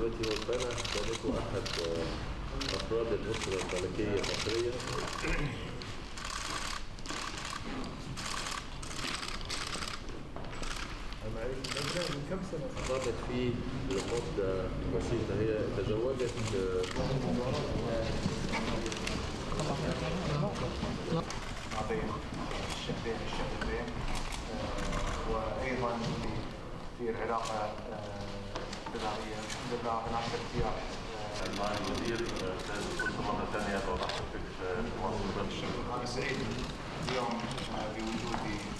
والتي وفانا كانت أحد أفراد الأسرة الملكية المصرية من كم سنة؟ قامت فيه لمدة بسيطة هي تزوجت ما بين الشابين الشابين وايضا في في العلاقه الثنائيه الحمد لله هناك ارتياح مع الوزير استاذ كنت مره ثانيه برحب بك في مصر انا سعيد اليوم بوجودي